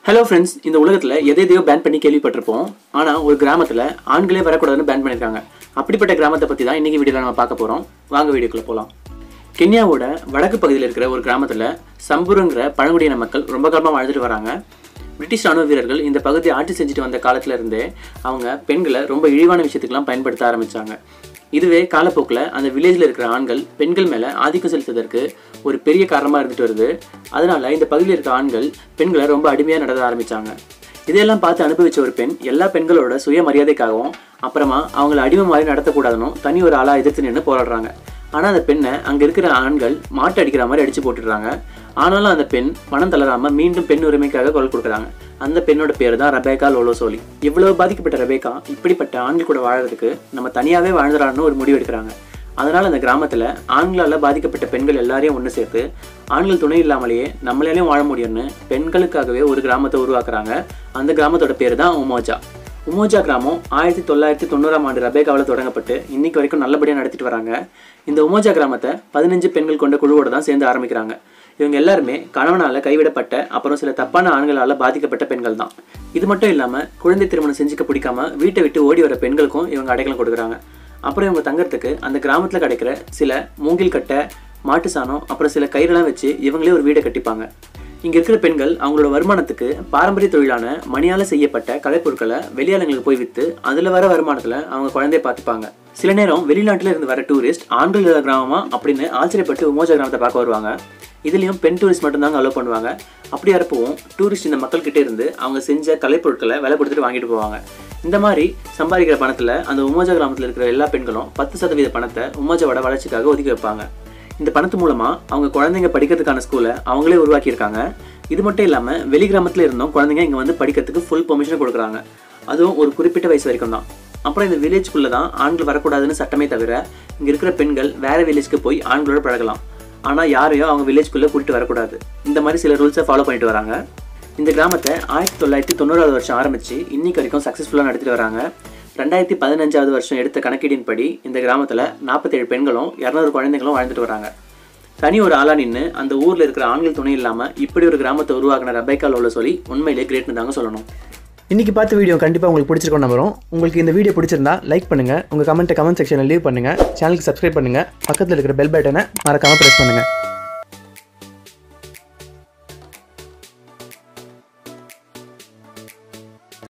hello friends இந்த உலகத்தில் எதை எதையோ பேன் பண்ணி கேள்விப்பட்டிருப்போம் ஆனால் ஒரு கிராமத்தில் ஆண்களே வரக்கூடாதுன்னு பேன் பண்ணியிருக்காங்க அப்படிப்பட்ட கிராமத்தை பற்றி தான் இன்றைக்கி வீடியோவில் நம்ம பார்க்க போகிறோம் வாங்க வீடியோக்குள்ளே போகலாம் கென்யாவோட வடக்கு பகுதியில் இருக்கிற ஒரு கிராமத்தில் சம்பூருங்கிற பழங்குடியின மக்கள் ரொம்ப காலமாக வாழ்ந்துட்டு வராங்க பிரிட்டிஷ் ராணுவ வீரர்கள் இந்த பகுதியை ஆட்சி செஞ்சுட்டு வந்த காலத்துல இருந்தே அவங்க பெண்களை ரொம்ப இழிவான விஷயத்துக்கெல்லாம் பயன்படுத்த ஆரம்பிச்சாங்க இதுவே காலப்போக்கில் அந்த வில்லேஜில் இருக்கிற ஆண்கள் பெண்கள் மேலே ஆதிக்கம் செலுத்துவதற்கு ஒரு பெரிய காரணமாக இருந்துட்டு வருது அதனால இந்த பகுதியில் இருக்க ஆண்கள் பெண்களை ரொம்ப அடிமையாக நடத்த ஆரம்பிச்சாங்க இதையெல்லாம் பார்த்து அனுபவிச்ச ஒரு பெண் எல்லா பெண்களோட சுயமரியாதைக்காகவும் அப்புறமா அவங்கள அடிமை மாதிரி நடத்தக்கூடாதுன்னு தனி ஒரு ஆளாக எதிர்த்து நின்று போராடுறாங்க ஆனால் அந்த பெண்ணை அங்கே இருக்கிற ஆண்கள் மாட்டு அடிக்கிற மாதிரி அடிச்சு போட்டுடுறாங்க ஆனாலும் அந்த பெண் பணம் தளராம மீண்டும் பெண் உரிமைக்காக குரல் கொடுக்குறாங்க அந்த பெண்ணோட பேர் தான் ரபேகா லோலோசோலி இவ்வளவு பாதிக்கப்பட்ட ரபேகா இப்படிப்பட்ட ஆண்கள் கூட வாழறதுக்கு நம்ம தனியாகவே வாழ்ந்துடான்னு ஒரு முடிவு எடுக்கிறாங்க அதனால அந்த கிராமத்தில் ஆண்களால் பாதிக்கப்பட்ட பெண்கள் எல்லாரையும் ஒன்று சேர்த்து ஆண்கள் துணை இல்லாமலேயே நம்மளாலையும் வாழ முடியும்னு பெண்களுக்காகவே ஒரு கிராமத்தை உருவாக்குறாங்க அந்த கிராமத்தோட பேர் தான் உமோஜா உமோஜா கிராமம் ஆயிரத்தி தொள்ளாயிரத்தி தொண்ணூறாம் ஆண்டு ரபேகாவில் தொடங்கப்பட்டு இன்னைக்கு வரைக்கும் நல்லபடியாக நடத்திட்டு வராங்க இந்த உமோஜா கிராமத்தை பதினஞ்சு பெண்கள் கொண்ட குழுவோட தான் சேர்ந்து ஆரம்பிக்கிறாங்க இவங்க எல்லாருமே கணவனால் கைவிடப்பட்ட அப்புறம் சில தப்பான ஆண்களால் பாதிக்கப்பட்ட பெண்கள் தான் இது மட்டும் இல்லாமல் குழந்தை திருமணம் செஞ்சுக்க பிடிக்காம வீட்டை விட்டு ஓடி வர பெண்களுக்கும் இவங்க அடைக்கலம் கொடுக்குறாங்க அப்புறம் இவங்க தங்கறதுக்கு அந்த கிராமத்தில் கிடைக்கிற சில மூங்கில் கட்டை மாட்டு சாணம் அப்புறம் சில கயிறெல்லாம் வச்சு இவங்களே ஒரு வீடை கட்டிப்பாங்க இங்க இருக்கிற பெண்கள் அவங்களோட வருமானத்துக்கு பாரம்பரிய தொழிலான மணியால செய்யப்பட்ட கலைப்பொருட்களை வெளியாளங்களுக்கு போய் வித்து அதுல வர வருமானத்துல அவங்க குழந்தைய பார்த்துப்பாங்க சில நேரம் வெளிநாட்டுல இருந்து வர டூரிஸ்ட் ஆண்கள் இல்லாத கிராமமா அப்படின்னு ஆச்சரியப்பட்டு உமோஜா கிராமத்தை பார்க்க வருவாங்க இதுலயும் பெண் டூரிஸ்ட் மட்டும் தாங்க அலோவ் பண்ணுவாங்க அப்படி வரப்பவும் டூரிஸ்ட் இந்த மக்கள் கிட்ட இருந்து அவங்க செஞ்ச கலைப்பொருட்களை விலை கொடுத்துட்டு வாங்கிட்டு போவாங்க இந்த மாதிரி சம்பாதிக்கிற பணத்துல அந்த உமோஜா கிராமத்தில் இருக்கிற எல்லா பெண்களும் பத்து சதவீத பணத்தை உமோஜாவோட வளர்ச்சிக்காக ஒதுக்கி வைப்பாங்க இந்த பணத்து மூலமா அவங்க குழந்தைங்க படிக்கிறதுக்கான ஸ்கூலை அவங்களே உருவாக்கியிருக்காங்க இது மட்டும் இல்லாம வெளி கிராமத்துல இருந்தும் குழந்தைங்க இங்க வந்து படிக்கிறதுக்கு ஃபுல் பெர்மிஷன் கொடுக்குறாங்க அதுவும் ஒரு குறிப்பிட்ட வயசு வரைக்கும் தான் அப்புறம் இந்த வில்லேஜ்குள்ள தான் ஆண்கள் வரக்கூடாதுன்னு சட்டமே தவிர இங்க இருக்கிற பெண்கள் வேற வில்லேஜ்க்கு போய் ஆண்களோட பழகலாம் ஆனா யாரையும் அவங்க வில்லேஜ்குள்ள கூட்டிட்டு வரக்கூடாது இந்த மாதிரி சில ரூல்ஸை ஃபாலோ பண்ணிட்டு வராங்க இந்த கிராமத்தை ஆயிரத்தி தொள்ளாயிரத்தி தொண்ணூறாவது வருஷம் ஆரம்பிச்சு இன்னைக்கு வரைக்கும் சக்ஸஸ்ஃபுல்லாக நடத்திட்டு வராங்க ரெண்டாயிரத்தி பதினஞ்சாவது வருஷம் எடுத்த கணக்கீடின்படி இந்த கிராமத்தில் நாற்பத்தேழு பெண்களும் இரநூறு குழந்தைகளும் வாழ்ந்துட்டு வராங்க தனி ஒரு ஆளா நின்று அந்த ஊரில் இருக்கிற ஆண்கள் துணை இல்லாமல் இப்படி ஒரு கிராமத்தை உருவாக்கின ரபேக்கா லோல சொல்லி உண்மையிலே கிரேட்னு தாங்க சொல்லணும் இன்றைக்கி பார்த்த வீடியோ கண்டிப்பாக உங்களுக்கு பிடிச்சிருக்கோம் நம்புறோம் உங்களுக்கு இந்த வீடியோ பிடிச்சிருந்தா லைக் பண்ணுங்கள் உங்கள் கமெண்ட்டை கமெண்ட் செக்ஷனில் லீவ் பண்ணுங்கள் சேனலுக்கு சப்ஸ்கிரைப் பண்ணுங்கள் பக்கத்தில் இருக்கிற பெல் பட்டனை மறக்காமல் ப்ரெஸ் பண்ணுங்கள்